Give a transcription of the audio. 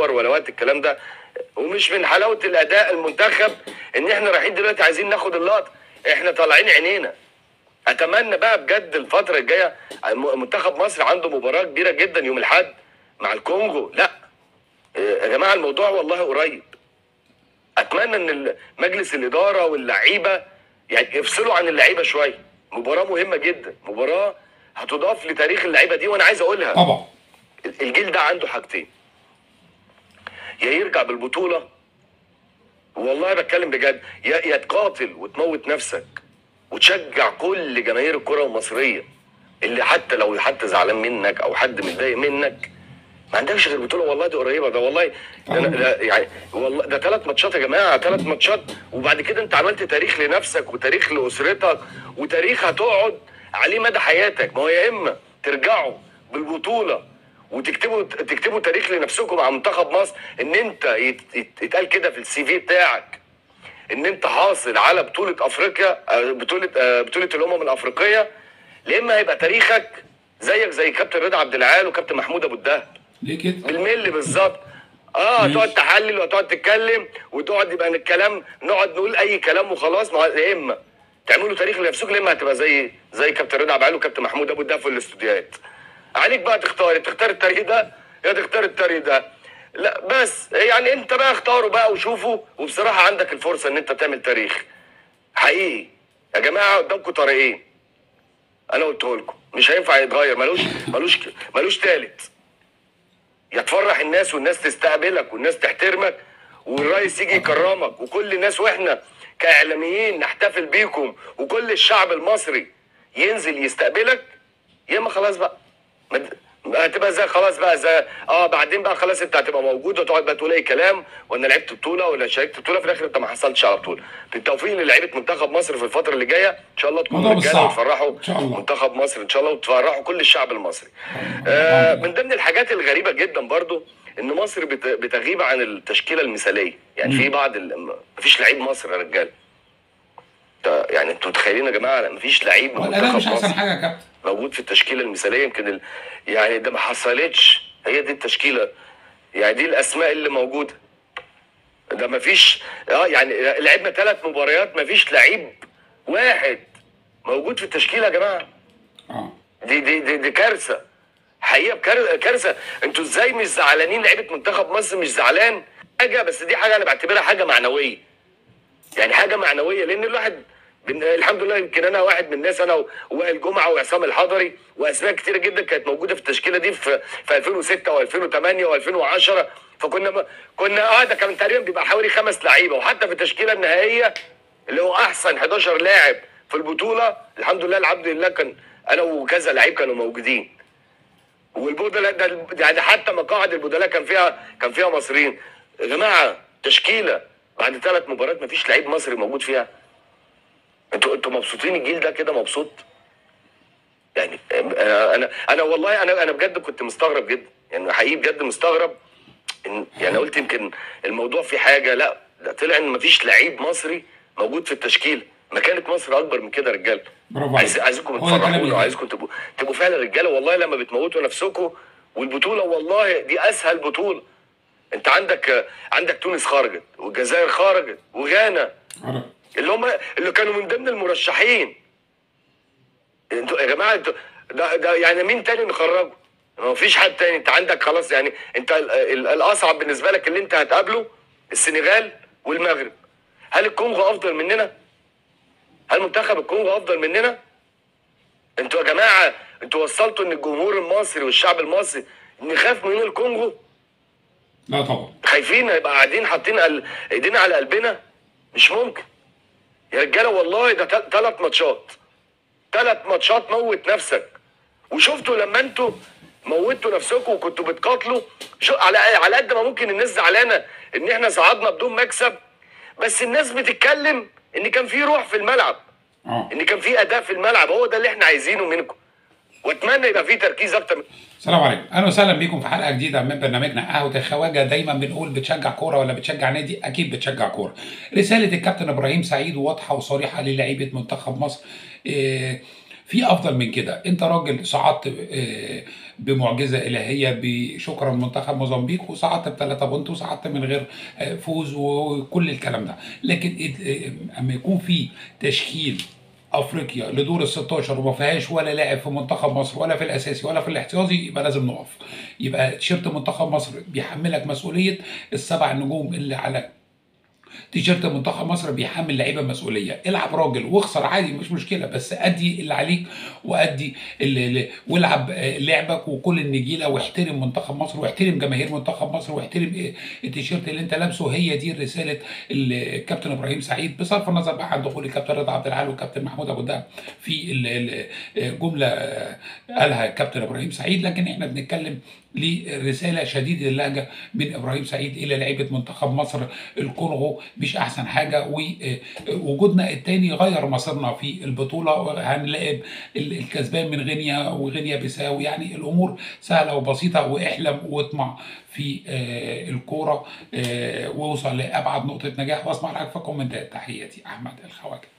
صور ولا وقت الكلام ده ومش من حلاوه الاداء المنتخب ان احنا رايحين دلوقتي عايزين ناخد اللقطه احنا طالعين عينينا اتمنى بقى بجد الفتره الجايه م- منتخب مصر عنده مباراه كبيره جدا يوم الاحد مع الكونجو لا إيه، يا جماعه الموضوع والله قريب اتمنى ان ال- مجلس الاداره واللعيبه يعني يفصلوا عن اللعيبه شويه مباراه مهمه جدا مباراه هتضاف لتاريخ اللعيبه دي وانا عايز اقولها طبعا الجيل ده عنده حاجتين يا يرجع بالبطولة والله بتكلم بجد يا يا تقاتل وتموت نفسك وتشجع كل جماهير الكرة المصرية اللي حتى لو حد زعلان منك او حد متضايق منك ما عندكش غير بطولة والله دي قريبة ده والله ده, ده يعني والله ده ثلاث ماتشات يا جماعة ثلاث ماتشات وبعد كده انت عملت تاريخ لنفسك وتاريخ لأسرتك وتاريخ هتقعد عليه مدى حياتك ما هو يا اما ترجعوا بالبطولة وتكتبوا تكتبوا تاريخ لنفسكم مع منتخب مصر ان انت يت- يت- يتقال كده في السي في بتاعك ان انت حاصل على بطوله افريقيا آه، بطوله آه، بطوله الامم الافريقيه يا اما هيبقى تاريخك زيك زي كابتن رضا عبد العال وكابتن محمود ابو الدهب ليه كده؟ بالملي بالظبط اه ماشي. تقعد تحلل وتقعد تتكلم وتقعد يبقى إن الكلام نقعد نقول اي كلام وخلاص ما هو يا اما تعملوا تاريخ لنفسكم يا اما هتبقى زي زي كابتن رضا عبد العال وكابتن محمود ابو الدهب في الاستوديوهات عليك بقى تختار يا تختار الطريق ده يا تختار الطريق ده لا بس يعني انت بقى اختاره بقى وشوفه وبصراحه عندك الفرصه ان انت تعمل تاريخ حقيقي يا جماعه قدامكم طريقين انا قلته لكم مش هينفع يتغير ملوش ملوش ملوش تالت يا تفرح الناس والناس تستقبلك والناس تحترمك والرئيس يجي يكرمك وكل الناس واحنا كاعلاميين نحتفل بيكم وكل الشعب المصري ينزل يستقبلك يا اما خلاص بقى ما د- هتبقى زي خلاص بقى زي اه بعدين بقى خلاص انت هتبقى موجود وتقعد بقى تقول اي كلام وانا لعبت بطوله ولا شاركت بطوله في الاخر انت ما حصلتش على بطوله بالتوفيق للعيبه منتخب مصر في الفتره اللي جايه ان شاء الله تكونوا موضوع رجاله بالصعب. وتفرحوا إن شاء الله. منتخب مصر ان شاء الله وتفرحوا كل الشعب المصري آه من ضمن الحاجات الغريبه جدا برضو ان مصر بت- بتغيب عن التشكيله المثاليه يعني في بعض ال- مفيش لعيب مصر يا رجاله ده- يعني انتوا متخيلين يا جماعه مفيش لعيب من والاداء منتخب مش احسن مصر حاجه يا كابتن موجود في التشكيله المثاليه يمكن ال... يعني ده ما حصلتش هي دي التشكيله يعني دي الاسماء اللي موجوده ده ما فيش اه يعني لعبنا ثلاث مباريات ما فيش لعيب واحد موجود في التشكيله يا جماعه اه دي دي دي, دي كارثه حقيقه بكار- كارثه انتوا ازاي مش زعلانين لعيبه منتخب مصر مش زعلان حاجه بس دي حاجه انا بعتبرها حاجه معنويه يعني حاجه معنويه لان الواحد بن- الحمد لله يمكن انا واحد من الناس انا و- وائل جمعه وعصام الحضري واسماء كتيره جدا كانت موجوده في التشكيله دي في في 2006 و2008 و2010 فكنا ب- كنا اه ده كان تقريبا بيبقى حوالي خمس لعيبه وحتى في التشكيله النهائيه اللي هو احسن 11 لاعب في البطوله الحمد لله الحمد لله كان انا وكذا لعيب كانوا موجودين والبودلة ده يعني حتى مقاعد البودلة كان فيها كان فيها مصريين يا جماعه تشكيله بعد ثلاث مباريات مفيش لعيب مصري موجود فيها انتوا انتوا مبسوطين الجيل ده كده مبسوط يعني انا انا انا والله انا انا بجد كنت مستغرب جدا يعني حقيقي بجد مستغرب إن يعني قلت يمكن الموضوع في حاجه لا لا طلع ان مفيش لعيب مصري موجود في التشكيله ما كانت مصر اكبر من كده يا رجاله برافو عايز عليك. عايزكم هو ده كلام تفرحونا جميل. وعايزكم تبقوا تبقوا فعلا رجاله والله لما بتموتوا نفسكم والبطوله والله دي اسهل بطوله انت عندك عندك تونس خرجت والجزائر خرجت وغانا عرب. اللي هم اللي كانوا من ضمن المرشحين انتوا يا جماعه انتوا ده, ده يعني مين تاني نخرجه؟ ما فيش حد تاني انت عندك خلاص يعني انت ال- ال- الاصعب بالنسبه لك اللي انت هتقابله السنغال والمغرب هل الكونغو افضل مننا؟ هل منتخب الكونغو افضل مننا؟ انتوا يا جماعه انتوا وصلتوا ان الجمهور المصري والشعب المصري نخاف من الكونغو لا طبعا خايفين يبقى قاعدين حاطين قل- ايدينا على قلبنا مش ممكن يا رجاله والله ده ثلاث ماتشات ثلاث ماتشات موت نفسك وشفتوا لما انتوا موتوا نفسكم وكنتوا بتقاتلوا شو على على قد ما ممكن الناس زعلانه ان احنا صعدنا بدون مكسب بس الناس بتتكلم ان كان في روح في الملعب اه ان كان في اداء في الملعب هو ده اللي احنا عايزينه منكم واتمنى يبقى في تركيز اكتر من السلام عليكم اهلا وسهلا بيكم في حلقه جديده من برنامجنا قهوه الخواجه دايما بنقول بتشجع كوره ولا بتشجع نادي اكيد بتشجع كوره رساله الكابتن ابراهيم سعيد واضحه وصريحه للاعيبه منتخب مصر إيه في افضل من كده انت راجل صعدت إيه بمعجزه الهيه بشكرا منتخب موزمبيق وصعدت بثلاثه بونت وصعدت من غير آه، فوز وكل الكلام ده لكن إد- آه، اما يكون في تشكيل افريقيا لدور ال 16 وما فيهاش ولا لاعب في منتخب مصر ولا في الاساسي ولا في الاحتياطي يبقى لازم نقف يبقى تيشيرت منتخب مصر بيحملك مسؤوليه السبع نجوم اللي على تيشيرت منتخب مصر بيحمل لعيبه مسؤوليه العب راجل واخسر عادي مش مشكله بس ادي اللي عليك وادي اللي اللي والعب آه، لعبك وكل النجيله واحترم منتخب مصر واحترم جماهير منتخب مصر واحترم آه، التيشيرت اللي انت لابسه هي دي رساله الكابتن ابراهيم سعيد بصرف النظر بقى عن دخول الكابتن رضا عبد العال والكابتن محمود ابو الدهب في ال- ال- آه، جمله آه، قالها الكابتن ابراهيم سعيد لكن احنا بنتكلم لرساله شديده اللهجه من ابراهيم سعيد الى لعيبه منتخب مصر الكونغو مش احسن حاجه ووجودنا الثاني غير مصيرنا في البطوله هنلاعب ال- الكسبان من غينيا وغينيا بيساو يعني الامور سهله وبسيطه واحلم واطمع في آه، الكوره آه، واوصل لابعد نقطه نجاح واسمع رايك في الكومنتات تحياتي احمد الخواجه